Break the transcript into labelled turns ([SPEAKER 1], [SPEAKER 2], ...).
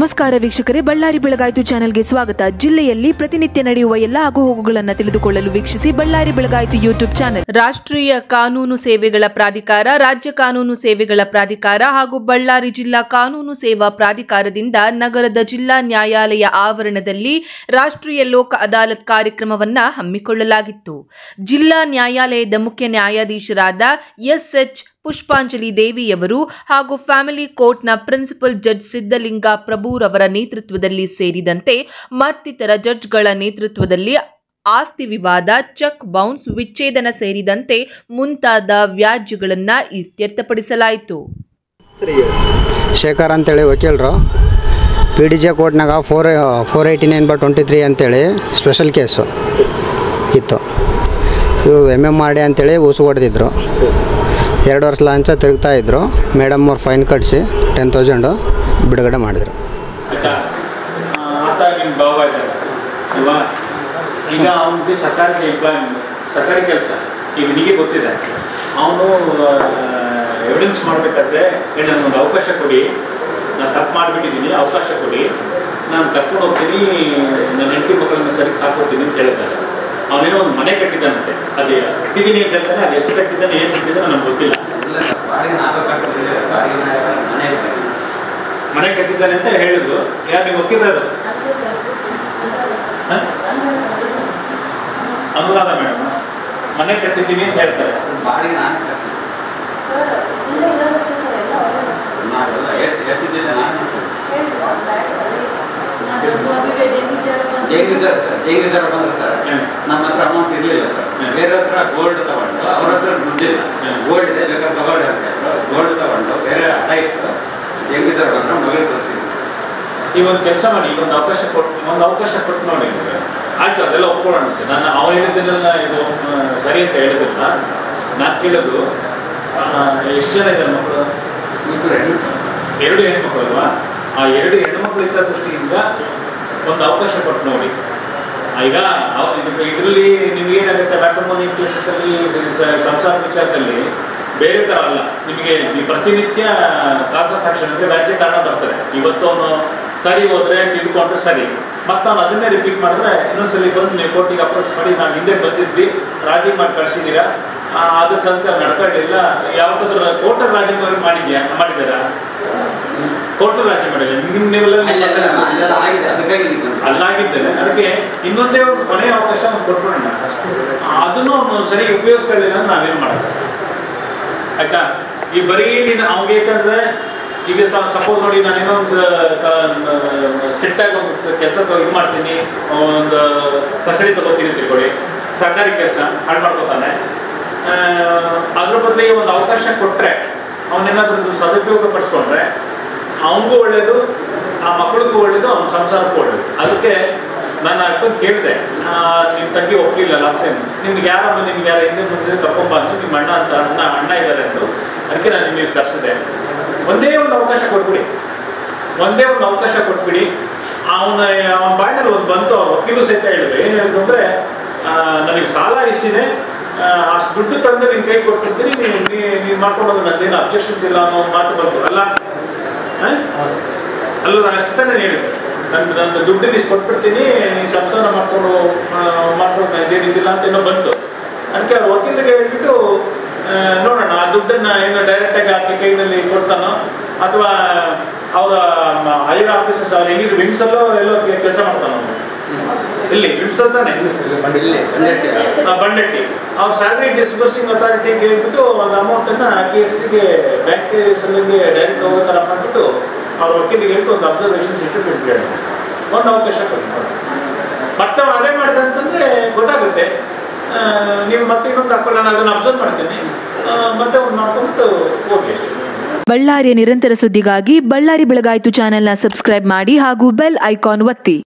[SPEAKER 1] ನಮಸ್ಕಾರ ವೀಕ್ಷಕರೇ ಬಳ್ಳಾರಿ ಬೆಳಗಾಯಿತು ಚಾನೆಲ್ಗೆ ಸ್ವಾಗತ ಜಿಲ್ಲೆಯಲ್ಲಿ ಪ್ರತಿನಿತ್ಯ ನಡೆಯುವ ಎಲ್ಲ ಆಗುಹೋಗುಗಳನ್ನು ತಿಳಿದುಕೊಳ್ಳಲು ವೀಕ್ಷಿಸಿ ಬಳ್ಳಾರಿ ಬೆಳಗಾಯಿತು ಯೂಟ್ಯೂಬ್ ಚಾನೆಲ್ ರಾಷ್ಟ್ರೀಯ ಕಾನೂನು ಸೇವೆಗಳ ಪ್ರಾಧಿಕಾರ ರಾಜ್ಯ ಕಾನೂನು ಸೇವೆಗಳ ಪ್ರಾಧಿಕಾರ ಹಾಗೂ ಬಳ್ಳಾರಿ ಜಿಲ್ಲಾ ಕಾನೂನು ಸೇವಾ ಪ್ರಾಧಿಕಾರದಿಂದ ನಗರದ ಜಿಲ್ಲಾ ನ್ಯಾಯಾಲಯ ಆವರಣದಲ್ಲಿ ರಾಷ್ಟ್ರೀಯ ಲೋಕ ಅದಾಲತ್ ಕಾರ್ಯಕ್ರಮವನ್ನ ಹಮ್ಮಿಕೊಳ್ಳಲಾಗಿತ್ತು ಜಿಲ್ಲಾ ನ್ಯಾಯಾಲಯದ ಮುಖ್ಯ ನ್ಯಾಯಾಧೀಶರಾದ ಎಸ್ಎಚ್ ಪುಷ್ಪಾಂಜಲಿ ದೇವಿಯವರು ಹಾಗೂ ಫ್ಯಾಮಿಲಿ ಕೋರ್ಟ್ನ ಪ್ರಿನ್ಸಿಪಲ್ ಜಡ್ಜ್ ಸಿದ್ದಲಿಂಗ ಪ್ರಭುರವರ ನೇತೃತ್ವದಲ್ಲಿ ಸೇರಿದಂತೆ ಮತ್ತಿತರ ಜಡ್ಜ್ಗಳ ನೇತೃತ್ವದಲ್ಲಿ ಆಸ್ತಿ ವಿವಾದ ಚೆಕ್ ಬೌನ್ಸ್ ವಿಚ್ಛೇದನ ಸೇರಿದಂತೆ ಮುಂತಾದ ವ್ಯಾಜ್ಯಗಳನ್ನು ಇತ್ಯರ್ಥಪಡಿಸಲಾಯಿತು
[SPEAKER 2] ಶೇಖರ್ ಅಂತೇಳಿ ವಕೀಲರು ಪಿ ಡಿ ಜೆ ಕೋರ್ಟ್ನಾಗ four four eighty nine by twenty three ಅಂತೇಳಿ ಸ್ಪೆಷಲ್ ಕೇಸು ಇತ್ತು ಇವು ಎಮ್ ಎಮ್ ಮಾಡಿ ಅಂತೇಳಿ ಉಸು ಹೊಡೆದಿದ್ರು ಎರಡು ವರ್ಷ ಲಾಂಚ ತಿರುಗ್ತಾ ಇದ್ರು ಮೇಡಮ್ ಅವ್ರು ಫೈನ್ ಕಟ್ಟಿಸಿ ಟೆನ್ ತೌಸಂಡು ಬಿಡುಗಡೆ ಮಾಡಿದರು
[SPEAKER 3] ಆಯ್ತಾ ಆ, ಆತ ನಿಮ್ಮ ಭಾವ ಇದ್ದಾರೆ ಅಲ್ವಾ ಈಗ ಅವನಿಗೆ ಸರ್ಕಾರಕ್ಕೆ ಎಂಪ್ಲಾಯ್ಮೆಂಟ್ ಸರ್ಕಾರಿ ಕೆಲಸ ಈಗ ನಿಮಗೆ ಗೊತ್ತಿದೆ ಅವನು ಎವಿಡೆನ್ಸ್ ಮಾಡಬೇಕಾದ್ರೆ ಹೇಳಿ ನನಗೊಂದು ಅವಕಾಶ ಕೊಡಿ ನಾನು ತಪ್ಪು ಮಾಡಿಬಿಟ್ಟಿದ್ದೀನಿ ಅವಕಾಶ ಕೊಡಿ ನಾನು ಕರ್ಕೊಂಡು ಹೋಗ್ತೀನಿ ನನ್ನ ಹೆಂಡತಿ ಮಕ್ಕಳನ್ನ ಸರಿಗೆ ಸಾಕೋತೀನಿ ಅಂತ ಹೇಳಿದ್ದಾರೆ ಅವನೇನೋ ಒಂದು ಮನೆ ಕಟ್ಟಿದ್ದಾನಂತೆ ಅದೇ ಕಟ್ಟಿದ್ದೀನಿ ಅಂತ ಹೇಳ್ತಾನೆ ಅದು ಎಷ್ಟು ಕಟ್ಟಿದ್ದಾನೆ ಏನು ಕಟ್ಟಿದ್ದಾನೆ ನನಗೆ ಗೊತ್ತಿಲ್ಲ ಮನೆ ಕಟ್ಟಿದ್ದಾನೆ ಅಂತ ಹೇಳಿದ್ರು ಯಾರು ನೀವು ವಕೀಲರು ಹ? ಅನುರಾಧ ಮೇಡಮ್ ಮನೆ ಕಟ್ಟಿದ್ದೀನಿ ಅಂತ ಹೇಳ್ತಾರೆ
[SPEAKER 4] ಹೆಂಗೆ ಸರ್ ಸರ್ ಹೆಂಗೆ ಸರ್ ಬಂದ್ರೆ ಸರ್
[SPEAKER 3] ಹ್ಮ್.
[SPEAKER 4] ನಮ್ಮ ಹತ್ರ ಅಮೌಂಟ್ ಇರಲಿಲ್ಲ ಸರ್
[SPEAKER 3] ಹ್ಮ್.
[SPEAKER 4] ಬೇರೆ ಹತ್ರ ಗೋಲ್ಡ್ ತಗೊಂಡು ಅವ್ರ ಹತ್ರ ದುಡ್ಡಿಲ್ಲ
[SPEAKER 3] ಹ್ಮ್.
[SPEAKER 4] ಗೋಲ್ಡ್ ಇದೆ ಬೇಕಾದ್ರೆ ತಗೊಳ್ಳಿ ಅಂತ ಹೇಳಿದ್ರು ಗೋಲ್ಡ್ ತಗೊಂಡು ಬೇರೆ ಹಠ ಇತ್ತು ಹೆಂಗೆ ಸರ್ ಬಂದ್ರೆ ಮಗಳು ತೋರಿಸಿದ್ರು
[SPEAKER 3] ಈ ಒಂದು ಕೆಲಸ ಮಾಡಿ ಈ ಒಂದು ಅವಕಾಶ ಕೊಟ್ಟು ಒಂದು ಅವಕಾಶ ಕೊಟ್ಟು ನೋಡಿ ನಿಮ್ಗೆ. ಆಯ್ತು ಅದೆಲ್ಲ ಒಪ್ಕೊಳ್ಳೋಣ ಅಂತ ನಾನು ಅವ್ನು ಹೇಳಿದ್ದನ್ನೆಲ್ಲ ಇದು ಆ, ಸರಿ ಅಂತ ಹೇಳಿದ್ರಲ್ಲ ನಾನು ಕೇಳೋದು ಆ, ಎಷ್ಟು ಜನ ಇದ್ದಾರೆ ಮಕ್ಕಳು
[SPEAKER 4] ಇಬ್ಬರು ಹೆಣ್ಣು
[SPEAKER 3] ಎರಡು ಹೆಣ್ಮಕ್ಳು ಅಲ್ವಾ ಆ ಎರಡು ಹೆಣ್ಮಕ್ಳು ಇದ್ದ ದೃಷ್ಟಿಯಿಂದ ಒಂದು ಅವಕಾಶ ಕೊಟ್ಟು ನೋಡಿ ಈಗ ಇದರಲ್ಲಿ ನಿಮ್ಗೆ ಏನಾಗುತ್ತೆ ಮ್ಯಾಟ್ರಿಮೋನಿ ಕೇಸಸ್ಸಲ್ಲಿ ಸಂಸಾರ ವಿಚಾರದಲ್ಲಿ ಬೇರೆ ಥರ ಅಲ್ಲ ನಿಮಗೆ ಈ ಪ್ರತಿನಿತ್ಯ ಕಾಸ್ ಆಫ್ ಆಕ್ಷನ್ ಅಂದರೆ ರಾಜ್ಯ ಕಾರಣ ಬರ್ತಾರೆ ಇವತ್ತು ಅವನು ಸರಿ ಹೋದ್ರೆ ತಿಳ್ಕೊಂಡ್ರೆ ಸರಿ ಮತ್ತೆ ಅವ್ನು ಅದನ್ನೇ ರಿಪೀಟ್ ಮಾಡಿದ್ರೆ ಇನ್ನೊಂದ್ಸಲಿ ಬಂದು ನೀವು ಕೋರ್ಟಿಗೆ ಅಪ್ರೋಚ್ ಮಾಡಿ ನಾವು ಹಿಂದೆ ಬಂದಿದ್ವಿ ರಾಜಿ ಮಾಡಿ ಕಳಿಸಿದ್ದೀರಾ ಅದಕ್ಕಂತ ನಡ್ಕೊಳ್ಳಿಲ್ಲ ಯಾವ್ದಾದ್ರು ಕೋರ್ಟ್ ರಾಜಿ ಮಾಡಿದ್ಯಾ ಮಾಡಿದ್ದೀರಾ ಕೋರ್ಟ್ ರಾಜಿ ಮಾಡಿಲ್ಲ ನಿಮ್ಮ
[SPEAKER 4] ಅಲ್ಲೆಲ್ಲ
[SPEAKER 3] ನೀವೆಲ್ಲ
[SPEAKER 4] ಅಲ್ಲೆಲ್ಲ ಆಗಿದೆ ಅದಕ್ಕಾಗಿ ನೀವು ಬಂದ್ರಿ.
[SPEAKER 3] ಅಲ್ಲಾಗಿದ್ದೇನೆ ಅದಕ್ಕೆ ಇನ್ನೊಂದೇ ಒಂದು ಕೊನೆಯ ಅವಕಾಶ ಅವ್ನು ಕೊಟ್ಬಿಡೋಣ ಅದನ್ನು ಅವನು ಸರಿ ಉಪಯೋಗಿಸ್ಕೊಳ್ಳಿಲ್ಲ ಅಂದ್ರೆ ನಾವೇನು ಮಾಡೋದು ಆಯ್ತಾ ಈ ಬರೀ ನೀನು ಅವ್ನಿಗೆ ಯಾಕಂದ್ರೆ ಈಗ ಸಪೋಸ್ ನೋಡಿ ನಾನೇನೋ ಒಂದು ಸ್ಟ್ರಿಕ್ಟ್ ಆಗಿ ಒಂದು ಕೆಲಸ ಇದು ಮಾಡ್ತೀನಿ ಒಂದು ಕಸ್ಟಡಿ ತಗೋತೀನಿ ಅಂತ ತಿಳ್ಕೊಳ್ಳಿ ಸರ್ಕಾರಿ ಕೆಲಸ ಹಾಳು ಮಾಡ್ಕೋತಾನೆ ಆ, ಅದ್ರ ಬದಲಿಗೆ ಒಂದು ಅವಕಾಶ ಕೊಟ್ಟರೆ ಅವನೇನಾದ್ರೂ ಸದುಪಯೋಗ ಪಡಿಸ್ಕೊಂಡ್ರೆ ಅವನಿಗೂ ಒಳ್ಳೇದು ಆ ಮಕ್ಕಳಿಗೂ ಒಳ್ಳೇದು ಅವ್ನ ಸಂಸಾರಕ್ಕೂ ಒಳ್ಳೇದು ಅದಕ್ಕೆ ನಾನು ಅಕ್ಕಂಗೆ ಕೇಳಿದೆ ನಿಮ್ಮ ತಂಗಿ ಒಪ್ಪಲಿಲ್ಲ ಲಾಸ್ಟ್ ಟೈಮ್ ನಿಮ್ಗೆ ಯಾರಮ್ಮ ನಿಮ್ಗೆ ಯಾರು ಹಿಂದೆ ಮುಂದೆ ಕರ್ಕೊಂಬಂದು ನಿಮ್ಮ ಅಣ್ಣ ಅಂತ ಅಣ್ಣ ಅಣ್ಣ ಇದ್ದಾರೆ ಅಂದರು ಅದಕ್ಕೆ ನಾನು ನಿಮಗೆ ಕರೆಸಿದೆ ಒಂದೇ ಒಂದು ಅವಕಾಶ ಕೊಟ್ಬಿಡಿ ಒಂದೇ ಒಂದು ಅವಕಾಶ ಕೊಟ್ಬಿಡಿ ಅವನ ಅವನ ಬಾಯಿನಲ್ಲಿ ಒಂದು ಬಂತು ಅವ್ರ ವಕೀಲು ಸಹಿತ ಹೇಳಿದ್ರು ಏನು ಹೇಳಿದ್ರು ಅಂದರೆ ನನಗೆ ಸಾಲ ಇಷ್ಟಿದೆ ಆ, ಅಷ್ಟು ದುಡ್ಡು ತಂದು ನಿನ್ನ ಕೈ ಕೊಟ್ಬಿಡ್ತೀನಿ ನೀವು ನೀವು ಮಾಡ್ಕೊಂಡು ನಂದೇನು ಅಬ್ಜೆಕ್ಷನ್ಸ್ ಇಲ್ಲ ಅನ್ನೋ ಒಂದು ಮಾತು ಬಂತು ಅಲ್ಲ ಆ? ಅಲ್ಲ ನಾನು ಅಷ್ಟು ತಾನೇ ಹೇಳಿದೆ ನನ್ನ ನನ್ನ ದುಡ್ಡನ್ನ ಇಷ್ಟು ಕೊಟ್ಬಿಡ್ತೀನಿ ನೀನು ಸಂಸಾರ ಮಾಡ್ಕೊಂಡು ಆ, ಮಾಡ್ಕೊಂಡು ಇದೇನಿದ್ದಿಲ್ಲ ಅಂತ ಏನೋ ಬಂತು ಅದಕ್ಕೆ ಅವ್ರ ವಕೀಲಿಗೆ ಹೇಳ್ಬಿಟ್ಟು ಆ, ನೋಡೋಣ ಆ ದುಡ್ಡನ್ನ ಏನೋ ಡೈರೆಕ್ಟಾಗಿ ಆಕೆ ಕೈನಲ್ಲಿ ಕೊಡ್ತಾನೋ ಅಥವಾ ಅವರ ಹೈಯರ್ ಆಫೀಸರ್ಸ್ ಅವ್ರು ಹೆಂಗಿದ್ರು ವಿಮ್ಸಲ್ಲೋ ಎಲ್ಲೋ ಕೆಲಸ ಮಾಡ್ತಾನೋ ಅವ್ನು. ಇಲ್ಲಿ ವಿಮ್ಸಲ್ ತಾನೆ
[SPEAKER 4] ಇಲ್ಲಿ ಬಂಡೆಟ್ಟಿ
[SPEAKER 3] ಆ, ಬಂಡೆಟ್ಟಿ ಅವ್ರ ಸ್ಯಾಲರಿ ಡಿಸ್ಬರ್ಸಿಂಗ್ ಅಥಾರಿಟಿಗೆ ಹೇಳ್ಬಿಟ್ಟು ಒಂದು ಅಮೌಂಟನ್ನು ಕೆ ಎಸ್ಗೆ ಬ್ಯಾಂಕ್ ಸಲ್ಲಿಗೆ ಡೈರೆಕ್ಟ್ ಹೋಗೋ ಥರ ಮಾಡಿಬಿಟ್ಟು ಅವ್ರ ವಕೀಲಿಗೆ ಹೇಳ್ಬಿಟ್ಟು ಒಂದು ಅಬ್ಸರ್ವೇಷನ್ ಸರ್ಟಿಫಿಕೇಟ್ ಹೇಳಿ ಒಂದು ಅವಕಾಶ ಕೊಡಿ ಮತ್ತೆ ಅವ್ನು ಅದೇ ಮಾಡಿದೆ ಅಂತಂದರೆ ಗೊತ್ತಾಗುತ್ತೆ ಆ, ನೀವು ಮತ್ತೆ ಇನ್ನೊಂದು ಹಾಕೊಂಡು ನಾನು ಅದನ್ನು ಅಬ್ಸರ್ವ್ ಮಾಡ್ತೀನಿ ಆ, ಮತ್ತೆ ಒಂದು ಮಾಡ್ಕೊಂಬಿಟ್ಟು ಹೋಗಿ ಅಷ್ಟೇ
[SPEAKER 1] ಬಳ್ಳಾರಿಯ ನಿರಂತರ ಸುದ್ದಿಗಾಗಿ ಬಳ್ಳಾರಿ ಬೆಳಗಾಯಿತು ಚಾನೆಲ್ನ ಸಬ್ಸ್ಕ್ರೈಬ್ ಮಾಡಿ ಹಾಗೂ ಬೆಲ್ ಐಕಾನ್ ಒತ್ತಿ